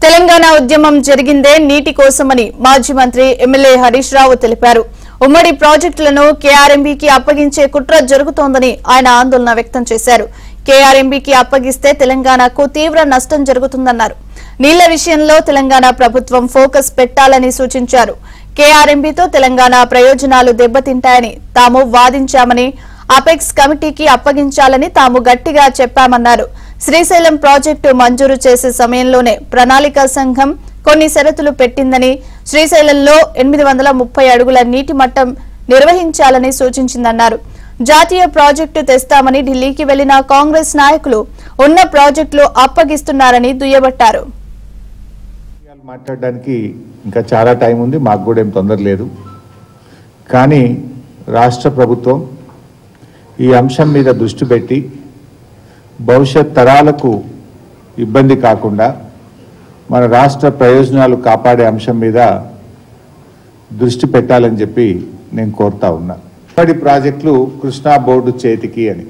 తెలంగాణ ఉద్యమం జరిగిందే నీటి కోసమని మాజీ మంత్రి ఎమ్మెల్యే హరీష్ రావు తెలిపారు ఉమ్మడి ప్రాజెక్టులను కేఆర్ఎంబీకి అప్పగించే కుట్ర జరుగుతోందని ఆయన ఆందోళన వ్యక్తం చేశారు కేఆర్ఎంబీకి అప్పగిస్తే తెలంగాణకు తీవ్ర నష్టం జరుగుతుందన్నారు నీళ్ల విషయంలో తెలంగాణ ప్రభుత్వం ఫోకస్ పెట్టాలని సూచించారు కేఆర్ఎంబీతో తెలంగాణ ప్రయోజనాలు దెబ్బతింటాయని తాము వాదించామని అపెక్స్ కమిటీకి అప్పగించాలని తాము గట్టిగా చెప్పామన్నారు శ్రీశైలం ప్రాజెక్టు మంజూరు చేసే సమయంలోనే ప్రణాళిక సంఘం కొన్ని షరతులు పెట్టిందని శ్రీశైలంలో ఎనిమిది వందల ముప్పై అడుగుల నీటి మట్టం నిర్వహించాలని సూచించిందన్నారు జాతీయ ప్రాజెక్టు తెస్తామని ఢిల్లీకి వెళ్లిన కాంగ్రెస్ నాయకులు ఉన్న ప్రాజెక్టులు అప్పగిస్తున్నారని దుయ్యబట్టారు విషయాలు మాట్లాడడానికి ఇంకా చాలా టైం ఉంది మాకు కూడా ఏం తొందర లేదు కానీ రాష్ట్ర ప్రభుత్వం ఈ అంశం మీద దృష్టి పెట్టి భవిష్యత్ తరాలకు ఇబ్బంది కాకుండా మన రాష్ట్ర ప్రయోజనాలు కాపాడే అంశం మీద దృష్టి పెట్టాలని చెప్పి నేను కోరుతా ఉన్నా ఇప్పటి ప్రాజెక్టులు కృష్ణా బోర్డు చేతికి అని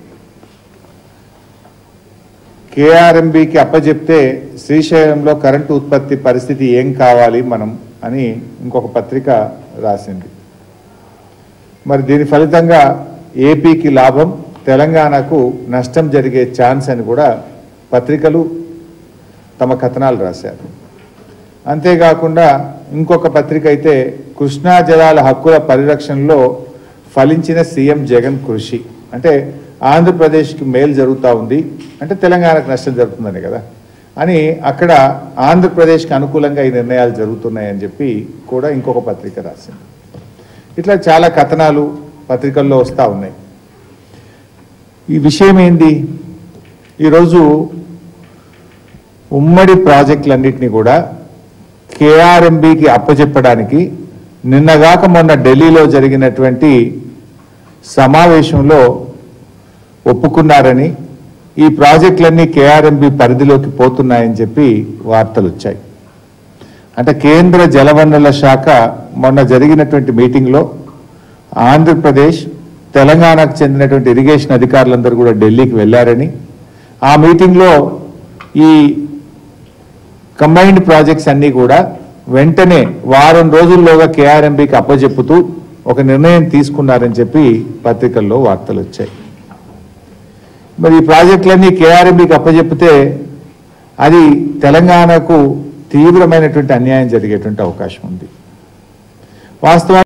కేఆర్ఎంబికి అప్పచెప్తే శ్రీశైలంలో కరెంటు ఉత్పత్తి పరిస్థితి ఏం కావాలి మనం అని ఇంకొక పత్రిక రాసింది మరి దీని ఫలితంగా ఏపీకి లాభం తెలంగాణకు నష్టం జరిగే ఛాన్స్ అని కూడా పత్రికలు తమ కథనాలు రాశారు అంతేకాకుండా ఇంకొక పత్రిక అయితే కృష్ణా జలాల హక్కుల పరిరక్షణలో ఫలించిన సీఎం జగన్ కృషి అంటే ఆంధ్రప్రదేశ్కి మేలు జరుగుతూ ఉంది అంటే తెలంగాణకు నష్టం జరుగుతుందని కదా అని అక్కడ ఆంధ్రప్రదేశ్కి అనుకూలంగా ఈ నిర్ణయాలు జరుగుతున్నాయని చెప్పి కూడా ఇంకొక పత్రిక రాసింది ఇట్లా చాలా కథనాలు పత్రికల్లో వస్తూ ఉన్నాయి ఈ విషయం ఏంది ఈరోజు ఉమ్మడి ప్రాజెక్టులన్నింటినీ కూడా కేఆర్ఎంబికి అప్పచెప్పడానికి నిన్నగాక మొన్న ఢిల్లీలో జరిగినటువంటి సమావేశంలో ఒప్పుకున్నారని ఈ ప్రాజెక్టులన్నీ కేఆర్ఎంబి పరిధిలోకి పోతున్నాయని చెప్పి వార్తలు వచ్చాయి అంటే కేంద్ర జలవనరుల శాఖ మొన్న జరిగినటువంటి మీటింగ్లో ఆంధ్రప్రదేశ్ తెలంగాణకు చెందినటువంటి ఇరిగేషన్ అధికారులందరూ కూడా ఢిల్లీకి వెళ్ళారని ఆ మీటింగ్లో ఈ కంబైన్డ్ ప్రాజెక్ట్స్ అన్నీ కూడా వెంటనే వారం రోజుల్లోగా కేఆర్ఎంబికి అప్పజెప్పుతూ ఒక నిర్ణయం తీసుకున్నారని చెప్పి పత్రికల్లో వార్తలు వచ్చాయి మరి ఈ ప్రాజెక్టులన్నీ కేఆర్ఎంబికి అప్పజెప్పితే అది తెలంగాణకు తీవ్రమైనటువంటి అన్యాయం జరిగేటువంటి అవకాశం ఉంది వాస్తవానికి